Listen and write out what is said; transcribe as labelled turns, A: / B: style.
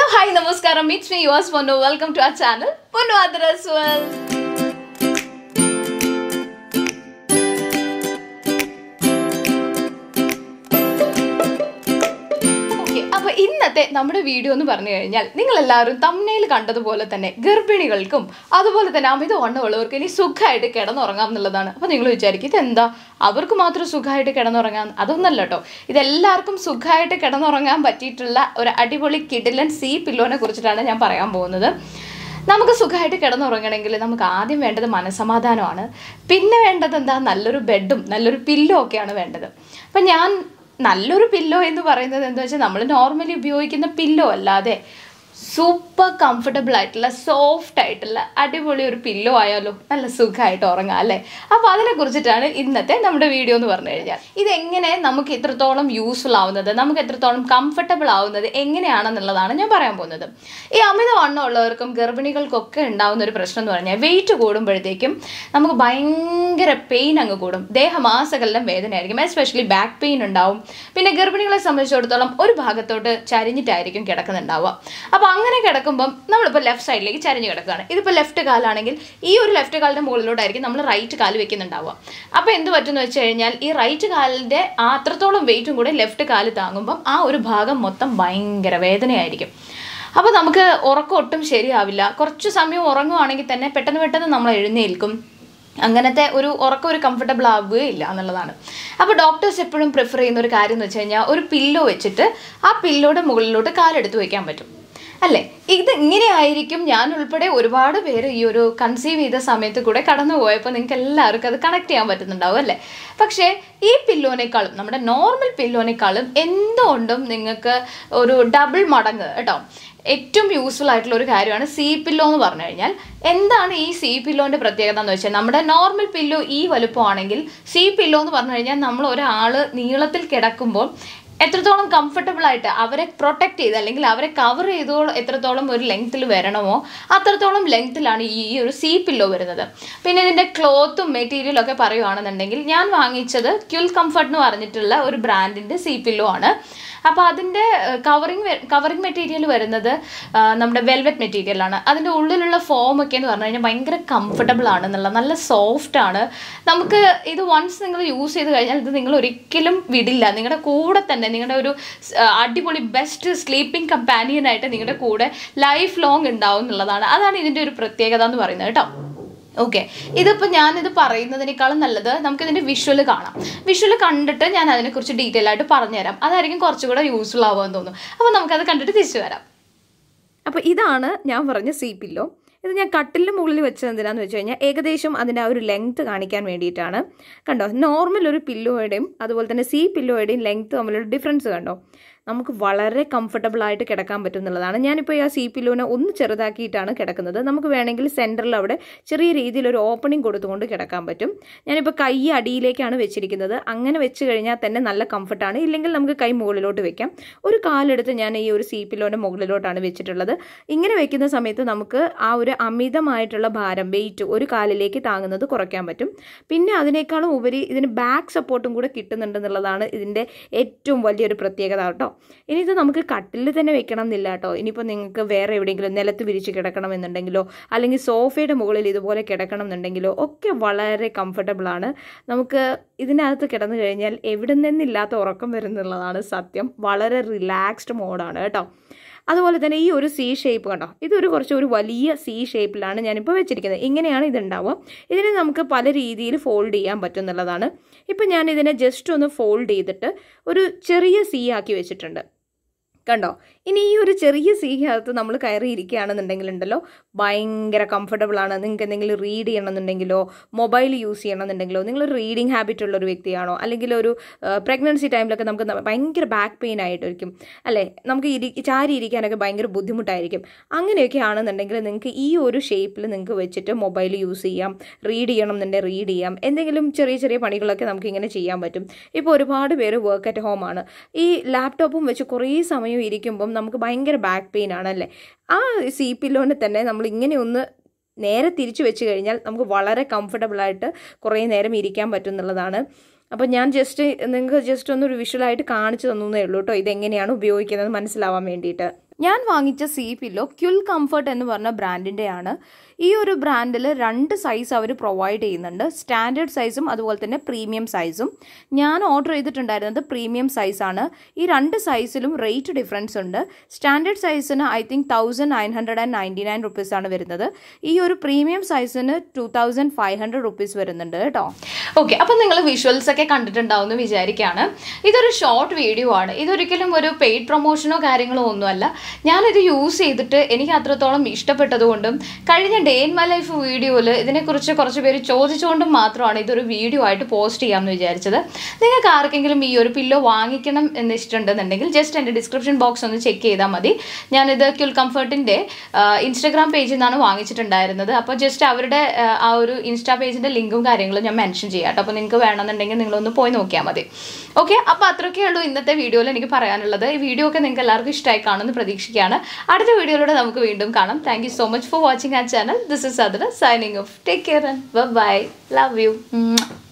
A: hi നമസ്കാരം it's me yours Ponnu welcome to our channel Ponnu others world okay അപ്പൊ ഇന്നത്തെ നമ്മുടെ വീഡിയോ എന്ന് പറഞ്ഞു കഴിഞ്ഞാൽ നിങ്ങൾ എല്ലാവരും തമ്മനയിൽ കണ്ടതുപോലെ തന്നെ ഗർഭിണികൾക്കും അതുപോലെ തന്നെ അമിത വണ്ണമുള്ളവർക്ക് ഇനി സുഖമായിട്ട് കിടന്നുറങ്ങാം എന്നുള്ളതാണ് അപ്പൊ നിങ്ങൾ വിചാരിക്കും ഇതെന്താ അവർക്ക് മാത്രം സുഖമായിട്ട് കിടന്നുറങ്ങാം അതൊന്നല്ല കേട്ടോ ഇതെല്ലാവർക്കും സുഖമായിട്ട് കിടന്നുറങ്ങാൻ പറ്റിയിട്ടുള്ള ഒരു അടിപൊളി കിഡിലൻ സി പില്ലോനെ കുറിച്ചിട്ടാണ് ഞാൻ പറയാൻ പോകുന്നത് നമുക്ക് സുഖമായിട്ട് കിടന്നുറങ്ങണമെങ്കിൽ നമുക്ക് ആദ്യം വേണ്ടത് മനസമാധാനമാണ് പിന്നെ വേണ്ടത് എന്താ നല്ലൊരു ബെഡും നല്ലൊരു പില്ലോ ഒക്കെയാണ് വേണ്ടത് അപ്പം ഞാൻ നല്ലൊരു പില്ലോ എന്ന് പറയുന്നത് എന്താ വെച്ചാൽ നമ്മൾ നോർമലി ഉപയോഗിക്കുന്ന പില്ലോ അല്ലാതെ സൂപ്പർ കംഫർട്ടബിൾ ആയിട്ടുള്ള സോഫ്റ്റ് ആയിട്ടുള്ള അടിപൊളി ഒരു പില്ലോ ആയാലോ നല്ല സുഖമായിട്ട് ഉറങ്ങാം അല്ലേ അപ്പോൾ അതിനെ കുറിച്ചിട്ടാണ് ഇന്നത്തെ നമ്മുടെ വീഡിയോ എന്ന് പറഞ്ഞു കഴിഞ്ഞാൽ ഇതെങ്ങനെ നമുക്ക് എത്രത്തോളം യൂസ്ഫുൾ ആവുന്നത് നമുക്ക് എത്രത്തോളം കംഫർട്ടബിൾ ആവുന്നത് എങ്ങനെയാണെന്നുള്ളതാണ് ഞാൻ പറയാൻ പോകുന്നത് ഈ അമിത വണ്ണം ഉള്ളവർക്കും ഗർഭിണികൾക്കൊക്കെ ഉണ്ടാവുന്ന ഒരു പ്രശ്നം എന്ന് പറഞ്ഞാൽ വെയിറ്റ് കൂടുമ്പോഴത്തേക്കും നമുക്ക് ഭയങ്കര പെയിൻ അങ്ങ് കൂടും ദേഹമാസകലം വേദനയായിരിക്കും എസ്പെഷ്യലി ബാക്ക് പെയിൻ ഉണ്ടാവും പിന്നെ ഗർഭിണികളെ സംബന്ധിച്ചിടത്തോളം ഒരു ഭാഗത്തോട്ട് ചരിഞ്ഞിട്ടായിരിക്കും കിടക്കുന്നുണ്ടാവുക അപ്പോൾ അങ്ങനെ കിടക്കുമ്പം നമ്മളിപ്പോൾ ലെഫ്റ്റ് സൈഡിലേക്ക് ചരിഞ്ഞ് കിടക്കുകയാണ് ഇതിപ്പോൾ ലെഫ്റ്റ് കാലാണെങ്കിൽ ഈ ഒരു ലെഫ്റ്റ് കാലിൻ്റെ മുകളിലോട്ടായിരിക്കും നമ്മൾ റൈറ്റ് കാല് വെക്കുന്നുണ്ടാവുക അപ്പോൾ എന്ത് പറ്റുമെന്ന് വെച്ച് കഴിഞ്ഞാൽ ഈ റൈറ്റ് കാലിൻ്റെ അത്രത്തോളം വെയിറ്റും കൂടെ ലെഫ്റ്റ് കാല് താങ്ങുമ്പം ആ ഒരു ഭാഗം മൊത്തം ഭയങ്കര വേദനയായിരിക്കും അപ്പോൾ നമുക്ക് ഉറക്കം ഒട്ടും ശരിയാവില്ല കുറച്ച് സമയം ഉറങ്ങുവാണെങ്കിൽ തന്നെ പെട്ടെന്ന് പെട്ടെന്ന് നമ്മൾ എഴുന്നേൽക്കും അങ്ങനത്തെ ഒരു ഉറക്കം ഒരു കംഫർട്ടബിൾ ആവുകയില്ല എന്നുള്ളതാണ് അപ്പോൾ ഡോക്ടേഴ്സ് എപ്പോഴും പ്രിഫർ ചെയ്യുന്ന ഒരു കാര്യം എന്ന് വെച്ച് കഴിഞ്ഞാൽ ഒരു പില്ലോ വെച്ചിട്ട് ആ പില്ലോയുടെ മുകളിലോട്ട് കാലെടുത്ത് വയ്ക്കാൻ പറ്റും അല്ലേ ഇത് ഇങ്ങനെ ആയിരിക്കും ഞാൻ ഉൾപ്പെടെ ഒരുപാട് പേര് ഈ ഒരു കൺസീവ് ചെയ്ത സമയത്ത് കൂടെ കടന്നു പോയപ്പോൾ നിങ്ങൾക്ക് എല്ലാവർക്കും അത് കണക്ട് ചെയ്യാൻ പറ്റുന്നുണ്ടാവും അല്ലേ പക്ഷേ ഈ പില്ലോനേക്കാളും നമ്മുടെ നോർമൽ പില്ലോനേക്കാളും എന്തുകൊണ്ടും നിങ്ങൾക്ക് ഒരു ഡബിൾ മടങ്ങ് കേട്ടോ ഏറ്റവും യൂസ്ഫുൾ ആയിട്ടുള്ള ഒരു കാര്യമാണ് സി പില്ലോ എന്ന് പറഞ്ഞു കഴിഞ്ഞാൽ എന്താണ് ഈ സി പില്ലോൻ്റെ പ്രത്യേകത എന്ന് വെച്ചാൽ നമ്മുടെ നോർമൽ പില്ലോ ഈ വലുപ്പമാണെങ്കിൽ സി പില്ലോ എന്ന് പറഞ്ഞു കഴിഞ്ഞാൽ നമ്മൾ ഒരാൾ നീളത്തിൽ കിടക്കുമ്പോൾ എത്രത്തോളം കംഫർട്ടബിൾ ആയിട്ട് അവരെ പ്രൊട്ടക്ട് ചെയ്ത് അല്ലെങ്കിൽ അവരെ കവർ ചെയ്തോ എത്രത്തോളം ഒരു ലെങ്ത്തിൽ വരണമോ അത്രത്തോളം ലെങ്ത്തിലാണ് ഈ ഒരു സി പില്ലോ വരുന്നത് പിന്നെ ഇതിൻ്റെ ക്ലോത്തും മെറ്റീരിയലും ഒക്കെ പറയുവാണെന്നുണ്ടെങ്കിൽ ഞാൻ വാങ്ങിച്ചത് ക്യുൽ കംഫർട്ട് എന്ന് പറഞ്ഞിട്ടുള്ള ഒരു ബ്രാൻഡിൻ്റെ സി പില്ലോ ആണ് അപ്പോൾ അതിൻ്റെ കവറിങ് കവറിങ് മെറ്റീരിയൽ വരുന്നത് ആ, നമ്മുടെ വെൽവെറ്റ് മെറ്റീരിയലാണ് അതിൻ്റെ ഉള്ളിലുള്ള ഫോം ഒക്കെ എന്ന് പറഞ്ഞു കഴിഞ്ഞാൽ ഭയങ്കര കംഫർട്ടബിൾ ആണ് എന്നുള്ള നല്ല സോഫ്റ്റ് ആണ് നമുക്ക് ഇത് വൺസ് നിങ്ങൾ യൂസ് ചെയ്ത് കഴിഞ്ഞാൽ ഇത് നിങ്ങൾ ഒരിക്കലും വിടില്ല നിങ്ങളുടെ കൂടെ തന്നെ നിങ്ങളുടെ ഒരു സ്- ആ, അടിപൊളി ബെസ്റ്റ് സ്ലീപ്പിംഗ് കമ്പാനിയനായിട്ട് നിങ്ങളുടെ കൂടെ ലൈഫ് ലോങ് ഉണ്ടാവും എന്നുള്ളതാണ് അതാണ് ഇതിൻ്റെ ഒരു പ്രത്യേകത എന്ന് പറയുന്നത് കേട്ടോ ഓക്കെ ഇതിപ്പോൾ ഞാനിത് പറയുന്നതിനേക്കാളും നല്ലത് നമുക്കിതിൻ്റെ വിഷ്വൽ കാണാം വിഷ്വൽ കണ്ടിട്ട് ഞാൻ അതിനെക്കുറിച്ച് ഡീറ്റെയിൽ ആയിട്ട് പറഞ്ഞുതരാം അതായിരിക്കും കുറച്ചുകൂടെ യൂസ്ഫുൾ ആവുമെന്ന് തോന്നുന്നു അപ്പോൾ നമുക്കത് കണ്ടിട്ട് തിരിച്ചു വരാം അപ്പോൾ ഇതാണ് ഞാൻ പറഞ്ഞ സി പില്ലോ ഇത് ഞാൻ കട്ടിലിന് മുകളിൽ വെച്ചത് എന്തിനാന്ന് വെച്ച് കഴിഞ്ഞാൽ ഏകദേശം അതിൻ്റെ ആ ഒരു ലെങ്ത് കാണിക്കാൻ വേണ്ടിയിട്ടാണ് കണ്ടോ നോർമൽ ഒരു പില്ലോയുടെയും അതുപോലെ തന്നെ സി പില്ലോയുടെയും ലെങ്ത് തമ്മിലൊരു ഡിഫറൻസ് കണ്ടോ നമുക്ക് വളരെ കംഫർട്ടബിൾ ആയിട്ട് കിടക്കാൻ പറ്റും എന്നുള്ളതാണ് ഞാനിപ്പോൾ ഈ ആ സി പില്ലോനെ ഒന്ന് ചെറുതാക്കിയിട്ടാണ് കിടക്കുന്നത് നമുക്ക് വേണമെങ്കിൽ സെൻറ്ററിൽ അവിടെ ചെറിയ രീതിയിൽ ഒരു ഓപ്പണിംഗ് കൊടുത്തുകൊണ്ട് കിടക്കാൻ പറ്റും ഞാനിപ്പോൾ കൈ അടിയിലേക്കാണ് വെച്ചിരിക്കുന്നത് അങ്ങനെ വെച്ച് കഴിഞ്ഞാൽ തന്നെ നല്ല കംഫർട്ടാണ് ഇല്ലെങ്കിൽ നമുക്ക് കൈ മുകളിലോട്ട് വെക്കാം ഒരു കാലെടുത്ത് ഞാൻ ഈ ഒരു സി പില്ലോൻ്റെ മുകളിലോട്ടാണ് വെച്ചിട്ടുള്ളത് ഇങ്ങനെ വെക്കുന്ന സമയത്ത് നമുക്ക് ആ ഒരു അമിതമായിട്ടുള്ള ഭാരം വെയിറ്റ് ഒരു കാലിലേക്ക് താങ്ങുന്നത് കുറയ്ക്കാൻ പറ്റും പിന്നെ അതിനേക്കാളും ഉപരി ഇതിന് ബാക്ക് സപ്പോർട്ടും കൂടെ കിട്ടുന്നുണ്ടെന്നുള്ളതാണ് ഇതിൻ്റെ ഏറ്റവും വലിയൊരു പ്രത്യേകത കേട്ടോ ഇനി ഇത് നമുക്ക് കട്ടിൽ തന്നെ വെക്കണം എന്നില്ല കേട്ടോ ഇനിയിപ്പോൾ നിങ്ങൾക്ക് വേറെ എവിടെയെങ്കിലും നിലത്ത് വിരിച്ച് കിടക്കണം എന്നുണ്ടെങ്കിലോ അല്ലെങ്കിൽ സോഫയുടെ മുകളിൽ ഇതുപോലെ കിടക്കണം എന്നുണ്ടെങ്കിലോ ഒക്കെ വളരെ കംഫർട്ടബിൾ ആണ് നമുക്ക് ഇതിനകത്ത് കിടന്നു കഴിഞ്ഞാൽ എവിടെ നിന്നില്ലാത്ത ഉറക്കം വരുന്നുള്ളതാണ് സത്യം വളരെ റിലാക്സ്ഡ് മോഡാണ് കേട്ടോ അതുപോലെ തന്നെ ഈ ഒരു സി ഷേപ്പ് കണ്ടോ ഇതൊരു കുറച്ച് ഒരു വലിയ സി ഷേപ്പിലാണ് ഞാനിപ്പോൾ വെച്ചിരിക്കുന്നത് ഇങ്ങനെയാണ് ഇതുണ്ടാവുക ഇതിനെ നമുക്ക് പല രീതിയിൽ ഫോൾഡ് ചെയ്യാൻ പറ്റും എന്നുള്ളതാണ് ഇപ്പം ഞാൻ ഇതിനെ ജസ്റ്റ് ഒന്ന് ഫോൾഡ് ചെയ്തിട്ട് ഒരു ചെറിയ സി ആക്കി വെച്ചിട്ടുണ്ട് കണ്ടോ ഇനി ഈ ഒരു ചെറിയ സീക്കകത്ത് നമ്മൾ കയറി ഇരിക്കുകയാണെന്നുണ്ടെങ്കിൽ ഉണ്ടല്ലോ ഭയങ്കര കംഫർട്ടബിൾ ആണ് നിങ്ങൾക്ക് എന്തെങ്കിലും റീഡ് ചെയ്യണമെന്നുണ്ടെങ്കിലോ മൊബൈൽ യൂസ് ചെയ്യണമെന്നുണ്ടെങ്കിലോ നിങ്ങൾ റീഡിങ് ഹാബിറ്റ് ഉള്ള ഒരു വ്യക്തിയാണോ അല്ലെങ്കിൽ ഒരു പ്രഗ്നൻസി ടൈമിലൊക്കെ നമുക്ക് ന- ഭയങ്കര ബാക്ക് പെയിൻ ആയിട്ടായിരിക്കും അല്ലേ നമുക്ക് ഇരി ചാരി ഇരിക്കാനൊക്കെ ഭയങ്കര ബുദ്ധിമുട്ടായിരിക്കും അങ്ങനെയൊക്കെ ആണെന്നുണ്ടെങ്കിൽ നിങ്ങൾക്ക് ഈ ഒരു ഷേപ്പിൽ നിങ്ങൾക്ക് വെച്ചിട്ട് മൊബൈൽ യൂസ് ചെയ്യാം റീഡ് ചെയ്യണം എന്നുണ്ടെങ്കിൽ റീഡ് ചെയ്യാം എന്തെങ്കിലും ചെറിയ ചെറിയ പണികളൊക്കെ നമുക്ക് ഇങ്ങനെ ചെയ്യാൻ പറ്റും ഇപ്പോൾ ഒരുപാട് പേര് വർക്ക് അറ്റ് ഹോം ആണ് ഈ ലാപ്ടോപ്പും വെച്ച് കുറേ സമയം ഇരിക്കുമ്പം നമുക്ക് ഭയങ്കര ബാക്ക് പെയിൻ ആണല്ലേ ആ സി പില്ലോനെ തന്നെ നമ്മൾ ഇങ്ങനെ ഒന്ന് നേരെ തിരിച്ചു വെച്ച് കഴിഞ്ഞാൽ നമുക്ക് വളരെ കംഫർട്ടബിൾ ആയിട്ട് കുറേ നേരം ഇരിക്കാൻ പറ്റും എന്നുള്ളതാണ് അപ്പോൾ ഞാൻ ജസ്റ്റ് നിങ്ങൾക്ക് ജസ്റ്റ് ഒന്ന് ഒരു വിഷ്വലായിട്ട് കാണിച്ചു തന്നേ ഉള്ളൂ കേട്ടോ ഇതെങ്ങനെയാണ് ഉപയോഗിക്കുന്നത് മനസ്സിലാവാൻ വേണ്ടിയിട്ട് ഞാൻ വാങ്ങിച്ച സി പില്ലോ ക്യുൽ കംഫർട്ട് എന്ന് പറഞ്ഞ ബ്രാൻഡിൻ്റെയാണ് ഈ ഒരു ബ്രാൻഡിൽ രണ്ട് സൈസ് അവർ പ്രൊവൈഡ് ചെയ്യുന്നുണ്ട് സ്റ്റാൻഡേർഡ് സൈസും അതുപോലെ തന്നെ പ്രീമിയം സൈസും ഞാൻ ഓർഡർ ചെയ്തിട്ടുണ്ടായിരുന്നത് പ്രീമിയം സൈസാണ് ഈ രണ്ട് സൈസിലും റേറ്റ് ഡിഫറൻസ് ഉണ്ട് സ്റ്റാൻഡേർഡ് സൈസിന് I think thousand nine hundred and ninety nine റുപ്പീസാണ് വരുന്നത് ഈ ഒരു പ്രീമിയം സൈസിന് two thousand five hundred rupees വരുന്നുണ്ട് കേട്ടോ ഓക്കെ അപ്പം നിങ്ങൾ വിഷ്വൽസ് ഒക്കെ കണ്ടിട്ടുണ്ടാവും എന്ന് വിചാരിക്കുകയാണ് ഇതൊരു ഷോർട്ട് വീഡിയോ ആണ് ഇതൊരിക്കലും ഒരു പെയ്ഡ് പ്രൊമോഷനോ കാര്യങ്ങളോ ഒന്നുമല്ല ഞാനിത് യൂസ് ചെയ്തിട്ട് എനിക്ക് അത്രത്തോളം ഇഷ്ടപ്പെട്ടതുകൊണ്ടും കഴിഞ്ഞ ഡേ ഇൻ മൈ ലൈഫ് വീഡിയോയിൽ ഇതിനെക്കുറിച്ച് കുറച്ച് പേര് ചോദിച്ചുകൊണ്ടും മാത്രമാണ് ഇതൊരു വീഡിയോ ആയിട്ട് പോസ്റ്റ് ചെയ്യാമെന്ന് വിചാരിച്ചത് നിങ്ങൾക്ക് ആർക്കെങ്കിലും ഈ ഒരു പില്ലോ വാങ്ങിക്കണം എന്ന് ഇഷ്ടമുണ്ടെന്നുണ്ടെങ്കിൽ ജസ്റ്റ് എൻ്റെ ഡിസ്ക്രിപ്ഷൻ ബോക്സ് ഒന്ന് ചെക്ക് ചെയ്താൽ മതി ഞാനിത് ക്യുൽ കംഫർട്ടിൻ്റെ ഇൻസ്റ്റാഗ്രാം പേജിൽ നിന്നാണ് വാങ്ങിച്ചിട്ടുണ്ടായിരുന്നത് അപ്പോൾ ജസ്റ്റ് അവരുടെ ആ, ആ ഒരു ഇൻസ്റ്റാ പേജിൻ്റെ ലിങ്കും കാര്യങ്ങളും ഞാൻ മെൻഷൻ ചെയ്യാം കേട്ടോ അപ്പോൾ നിങ്ങൾക്ക് വേണമെന്നുണ്ടെങ്കിൽ നിങ്ങളൊന്ന് പോയി നോക്കിയാൽ മതി ഓക്കെ അപ്പോൾ അത്രയൊക്കെ ഉള്ളൂ ഇന്നത്തെ വീഡിയോയിൽ എനിക്ക് പറയാനുള്ളത് ഈ വീഡിയോ ഒക്കെ നിങ്ങൾക്ക് എല്ലാവർക്കും ഇഷ്ടമായി കാണുമെന്ന് പ്രതീക്ഷിക്കുകയാണ് അടുത്ത വീഡിയോയിലൂടെ നമുക്ക് വീണ്ടും കാണാം thank you so much for watching ആ ചാനൽ ദിസ് ഇസ് അതിൽ signing off take care and bye love U